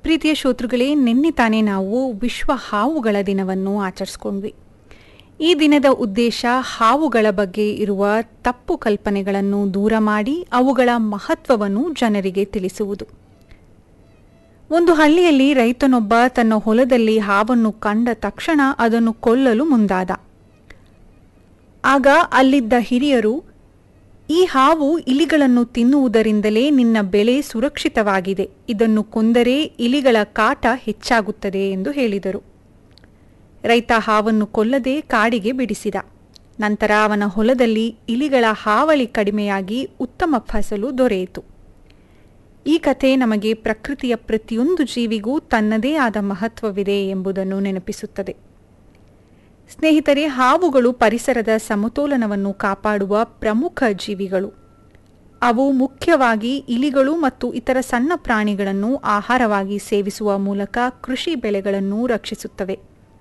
ಪ್ರೀತಿಯ ಶ್ರೋತೃಗಳೇ ನಿನ್ನೆ ತಾನೇ ನಾವು ವಿಶ್ವ ಹಾವುಗಳ ದಿನವನ್ನು ಆಚರಿಸ್ಕೊಂಡ್ವಿ ಈ ದಿನದ ಉದ್ದೇಶ ಹಾವುಗಳ ಬಗ್ಗೆ ಇರುವ ತಪ್ಪು ಕಲ್ಪನೆಗಳನ್ನು ದೂರ ಮಾಡಿ ಅವುಗಳ ಮಹತ್ವವನ್ನು ಜನರಿಗೆ ತಿಳಿಸುವುದು ಒಂದು ಹಳ್ಳಿಯಲ್ಲಿ ರೈತನೊಬ್ಬ ತನ್ನ ಹೊಲದಲ್ಲಿ ಹಾವನ್ನು ಕಂಡ ತಕ್ಷಣ ಅದನ್ನು ಕೊಲ್ಲಲು ಮುಂದಾದ ಆಗ ಅಲ್ಲಿದ್ದ ಹಿರಿಯರು ಈ ಹಾವು ಇಲಿಗಳನ್ನು ತಿನ್ನುವುದರಿಂದಲೇ ನಿನ್ನ ಬೆಳೆ ಸುರಕ್ಷಿತವಾಗಿದೆ ಇದನ್ನು ಕೊಂದರೆ ಇಲಿಗಳ ಕಾಟ ಹೆಚ್ಚಾಗುತ್ತದೆ ಎಂದು ಹೇಳಿದರು ರೈತ ಹಾವನ್ನು ಕೊಲ್ಲದೆ ಕಾಡಿಗೆ ಬಿಡಿಸಿದ ನಂತರ ಅವನ ಹೊಲದಲ್ಲಿ ಇಲಿಗಳ ಹಾವಳಿ ಕಡಿಮೆಯಾಗಿ ಉತ್ತಮ ಫಸಲು ದೊರೆಯಿತು ಈ ಕಥೆ ನಮಗೆ ಪ್ರಕೃತಿಯ ಪ್ರತಿಯೊಂದು ಜೀವಿಗೂ ತನ್ನದೇ ಆದ ಮಹತ್ವವಿದೆ ಎಂಬುದನ್ನು ನೆನಪಿಸುತ್ತದೆ ಸ್ನೇಹಿತರೆ ಹಾವುಗಳು ಪರಿಸರದ ಸಮತೋಲನವನ್ನು ಕಾಪಾಡುವ ಪ್ರಮುಖ ಜೀವಿಗಳು ಅವು ಮುಖ್ಯವಾಗಿ ಇಲಿಗಳು ಮತ್ತು ಇತರ ಸಣ್ಣ ಪ್ರಾಣಿಗಳನ್ನು ಆಹಾರವಾಗಿ ಸೇವಿಸುವ ಮೂಲಕ ಕೃಷಿ ಬೆಳೆಗಳನ್ನು ರಕ್ಷಿಸುತ್ತವೆ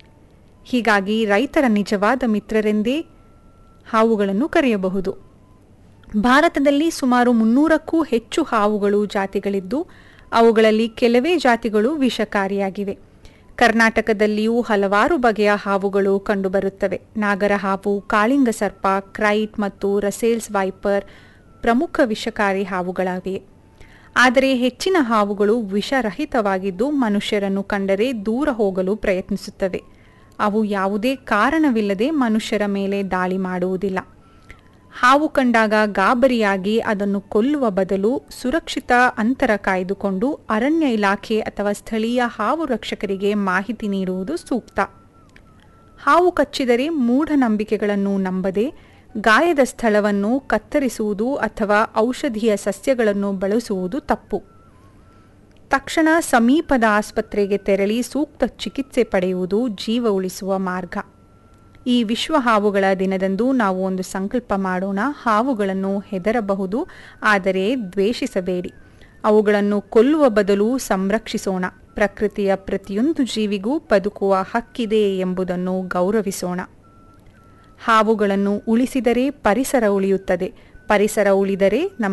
ಹೀಗಾಗಿ ರೈತರ ನಿಜವಾದ ಮಿತ್ರರೆಂದೇ ಹಾವುಗಳನ್ನು ಕರೆಯಬಹುದು ಭಾರತದಲ್ಲಿ ಸುಮಾರು ಮುನ್ನೂರಕ್ಕೂ ಹೆಚ್ಚು ಹಾವುಗಳು ಜಾತಿಗಳಿದ್ದು ಅವುಗಳಲ್ಲಿ ಕೆಲವೇ ಜಾತಿಗಳು ವಿಷಕಾರಿಯಾಗಿವೆ ಕರ್ನಾಟಕದಲ್ಲಿಯೂ ಹಲವಾರು ಬಗೆಯ ಹಾವುಗಳು ಕಂಡುಬರುತ್ತವೆ ನಾಗರ ಹಾವು ಕಾಳಿಂಗ ಸರ್ಪ ಕ್ರೈಟ್ ಮತ್ತು ರಸೇಲ್ಸ್ ವೈಪರ್ ಪ್ರಮುಖ ವಿಷಕಾರಿ ಹಾವುಗಳಾಗಿವೆ ಆದರೆ ಹೆಚ್ಚಿನ ಹಾವುಗಳು ವಿಷರಹಿತವಾಗಿದ್ದು ಮನುಷ್ಯರನ್ನು ಕಂಡರೆ ದೂರ ಹೋಗಲು ಪ್ರಯತ್ನಿಸುತ್ತವೆ ಅವು ಯಾವುದೇ ಕಾರಣವಿಲ್ಲದೆ ಮನುಷ್ಯರ ಮೇಲೆ ದಾಳಿ ಮಾಡುವುದಿಲ್ಲ ಹಾವು ಕಂಡಾಗ ಗಾಬರಿಯಾಗಿ ಅದನ್ನು ಕೊಲ್ಲುವ ಬದಲು ಸುರಕ್ಷಿತ ಅಂತರ ಕಾಯ್ದುಕೊಂಡು ಅರಣ್ಯ ಇಲಾಖೆ ಅಥವಾ ಸ್ಥಳೀಯ ಹಾವು ರಕ್ಷಕರಿಗೆ ಮಾಹಿತಿ ನೀಡುವುದು ಸೂಕ್ತ ಹಾವು ಕಚ್ಚಿದರೆ ಮೂಢನಂಬಿಕೆಗಳನ್ನು ನಂಬದೆ ಗಾಯದ ಸ್ಥಳವನ್ನು ಕತ್ತರಿಸುವುದು ಅಥವಾ ಔಷಧೀಯ ಸಸ್ಯಗಳನ್ನು ಬಳಸುವುದು ತಪ್ಪು ತಕ್ಷಣ ಸಮೀಪದ ಆಸ್ಪತ್ರೆಗೆ ತೆರಳಿ ಸೂಕ್ತ ಚಿಕಿತ್ಸೆ ಪಡೆಯುವುದು ಜೀವ ಉಳಿಸುವ ಮಾರ್ಗ ಈ ವಿಶ್ವ ಹಾವುಗಳ ದಿನದಂದು ನಾವು ಒಂದು ಸಂಕಲ್ಪ ಮಾಡೋಣ ಹಾವುಗಳನ್ನು ಹೆದರಬಹುದು ಆದರೆ ದ್ವೇಷಿಸಬೇಡಿ ಅವುಗಳನ್ನು ಕೊಲ್ಲುವ ಬದಲು ಸಂರಕ್ಷಿಸೋಣ ಪ್ರಕೃತಿಯ ಪ್ರತಿಯೊಂದು ಜೀವಿಗೂ ಬದುಕುವ ಹಕ್ಕಿದೆ ಎಂಬುದನ್ನು ಗೌರವಿಸೋಣ ಹಾವುಗಳನ್ನು ಉಳಿಸಿದರೆ ಪರಿಸರ ಉಳಿಯುತ್ತದೆ ಪರಿಸರ ಉಳಿದರೆ ನಮ್ಮ